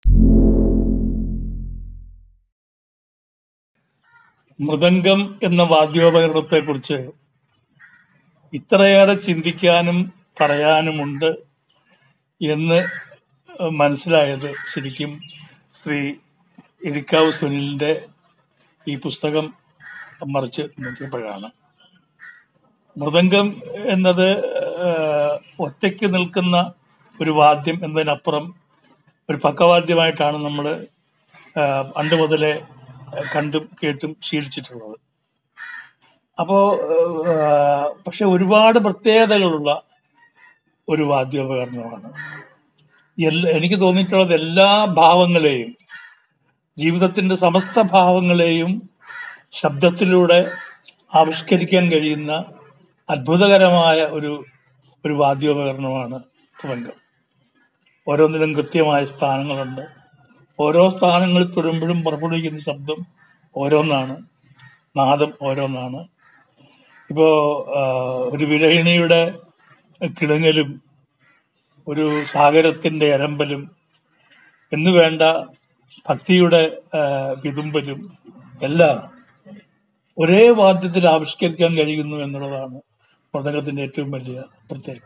മൃദംഗം എന്ന വാദ്യോപകരണത്തെക്കുറിച്ച് ഇത്രയേറെ ചിന്തിക്കാനും പറയാനുമുണ്ട് എന്ന് മനസ്സിലായത് ശരിക്കും ശ്രീ ഇരിക്കാവ് സുനിലിൻ്റെ ഈ പുസ്തകം മറിച്ച് നോക്കിയപ്പോഴാണ് മൃദംഗം എന്നത് ആഹ്, ഒറ്റയ്ക്ക് നിൽക്കുന്ന ഒരു വാദ്യം എന്നതിനപ്പുറം ഒരു പക്കവാദ്യമായിട്ടാണ് നമ്മൾ പണ്ട് മുതലേ കണ്ടും കേട്ടും ശീലിച്ചിട്ടുള്ളത് അപ്പോൾ പക്ഷെ ഒരുപാട് പ്രത്യേകതകളുള്ള ഒരു വാദ്യോപകരണമാണ് എല്ലാ എനിക്ക് തോന്നിയിട്ടുള്ളത് എല്ലാ ഭാവങ്ങളെയും ജീവിതത്തിന്റെ സമസ്ത ഭാവങ്ങളെയും ശബ്ദത്തിലൂടെ ആവിഷ്കരിക്കാൻ കഴിയുന്ന അത്ഭുതകരമായ ഒരു ഒരു വാദ്യോപകരണമാണ് മൃദംഗം ഓരോന്നിനും കൃത്യമായ സ്ഥാനങ്ങളുണ്ട് ഓരോ സ്ഥാനങ്ങളിൽ തൊടുമ്പോഴും പുറപ്പെടുവിക്കുന്ന ശബ്ദം ഓരോന്നാണ് നാദം ഓരോന്നാണ് ഇപ്പോ ആ, ഒരു വിരഹിണിയുടെ കിണങ്ങലും ഒരു സാഗരത്തിന്റെ അരമ്പലും എന്ന് വേണ്ട ഭക്തിയുടെ ആ, വിതുമ്പലും എല്ലാം ഒരേ വാദ്യത്തിൽ ആവിഷ്കരിക്കാൻ കഴിയുന്നു എന്നുള്ളതാണ് മൃദംഗത്തിന്റെ ഏറ്റവും വലിയ പ്രത്യേകത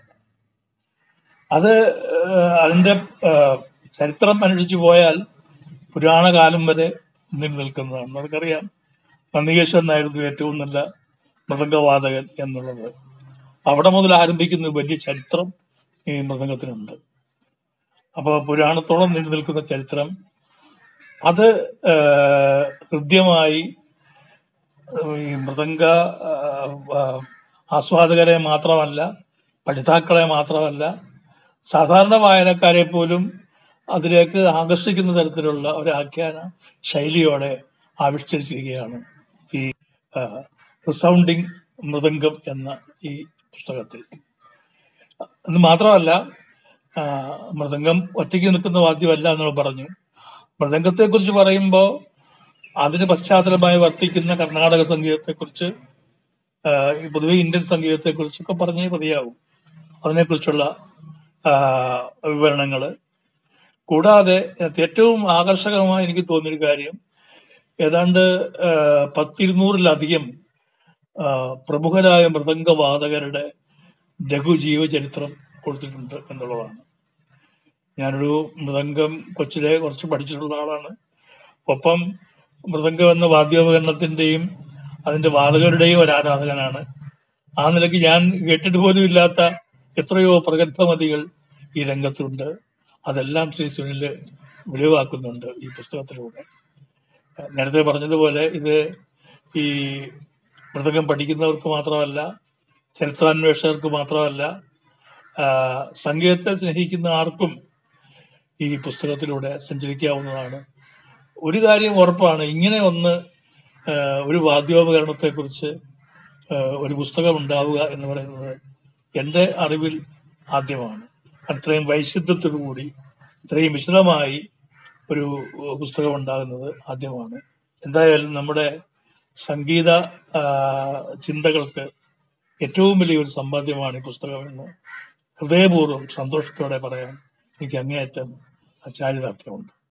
അത് ആ, അതിന്റെ ആ, ചരിത്രം അന്വേഷിച്ചു പോയാൽ പുരാണകാലം വരെ നിലനിൽക്കുന്നതാണ് നമുക്കറിയാം നന്ദികേശ്വരനായിരുന്നു ഏറ്റവും നല്ല മൃദംഗവാദകൻ എന്നുള്ളത് അവിടെ മുതൽ ആരംഭിക്കുന്ന വലിയ ചരിത്രം ഈ മൃദംഗത്തിനുണ്ട് അപ്പോൾ പുരാണത്തോളം നിലനിൽക്കുന്ന ചരിത്രം അത് ആ, ഹൃദ്യമായി ഈ മൃദംഗ ആ, ആ, ആസ്വാദകരെ മാത്രമല്ല പഠിതാക്കളെ മാത്രമല്ല സാധാരണ വായനക്കാരെ പോലും അതിലേക്ക് ആകർഷിക്കുന്ന തരത്തിലുള്ള ഒരു ആഖ്യാന ശൈലിയോടെ ആവിഷ്കരിച്ചിരിക്കുകയാണ് ഈ റിസൗണ്ടിങ് മൃദംഗം എന്ന ഈ പുസ്തകത്തിൽ എന്ന് മാത്രമല്ല ആ, മൃദംഗം ഒറ്റയ്ക്ക് നിൽക്കുന്ന വാദ്യമല്ല എന്ന് പറഞ്ഞു മൃദംഗത്തെക്കുറിച്ച് പറയുമ്പോൾ അതിന് പശ്ചാത്തലമായി വർത്തിക്കുന്ന കർണാടക സംഗീതത്തെക്കുറിച്ച് ആ, ഈ പൊതുവെ ഇന്ത്യൻ സംഗീതത്തെക്കുറിച്ചൊക്കെ പറഞ്ഞേ മതിയാവും അതിനെക്കുറിച്ചുള്ള വിവരണങ്ങൾ കൂടാതെ ഏറ്റവും ആകർഷകമായി എനിക്ക് തോന്നിയൊരു കാര്യം ഏതാണ്ട് ആ, പത്തിരുന്നൂറിലധികം ആ, പ്രമുഖരായ മൃദംഗവാദകരുടെ ലഘുജീവചരിത്രം കൊടുത്തിട്ടുണ്ട് എന്നുള്ളതാണ് ഞാനൊരു മൃദംഗം കൊച്ചിലെ കുറച്ച് പഠിച്ചിട്ടുള്ള ആളാണ് ഒപ്പം മൃദംഗം എന്ന വാദ്യോപകരണത്തിന്റെയും അതിന്റെ വാദകരുടെയും ഒരു ആരാധകനാണ് ആ നിലയ്ക്ക് ഞാൻ കേട്ടിട്ട് പോലും ഇല്ലാത്ത എത്രയോ പ്രഗത്ഭമതികൾ ഈ രംഗത്തുണ്ട് അതെല്ലാം ശ്രീ സുനില് വെളിവാക്കുന്നുണ്ട് ഈ പുസ്തകത്തിലൂടെ ഏഹ് നേരത്തെ പറഞ്ഞതുപോലെ ഇത് ഈ മൃദംഗം പഠിക്കുന്നവർക്ക് മാത്രമല്ല ചരിത്രാന്വേഷകർക്ക് മാത്രമല്ല ആ, സംഗീതത്തെ സ്നേഹിക്കുന്ന ആർക്കും ഈ പുസ്തകത്തിലൂടെ സഞ്ചരിക്കാവുന്നതാണ് ഒരു കാര്യം ഉറപ്പാണ് ഇങ്ങനെ ഒന്ന് ആ, ഒരു വാദ്യോപകരണത്തെക്കുറിച്ച് ആ, ഒരു പുസ്തകം ഉണ്ടാവുക എന്ന് പറയുന്നത് എൻ്റെ അറിവിൽ ആദ്യമാണ് അത്രയും വൈശുദ്ധ്യത്തോടു കൂടി ഇത്രയും വിശദമായി ഒരു പുസ്തകം ഉണ്ടാകുന്നത് ആദ്യമാണ് എന്തായാലും നമ്മുടെ സംഗീത ആ, ചിന്തകൾക്ക് ഏറ്റവും വലിയൊരു സമ്പാദ്യമാണ് ഈ പുസ്തകമെന്ന് ഹൃദയപൂർവ്വം സന്തോഷത്തോടെ പറയാൻ എനിക്ക് അങ്ങേയറ്റം ചാരിതാർത്ഥ്യമുണ്ട്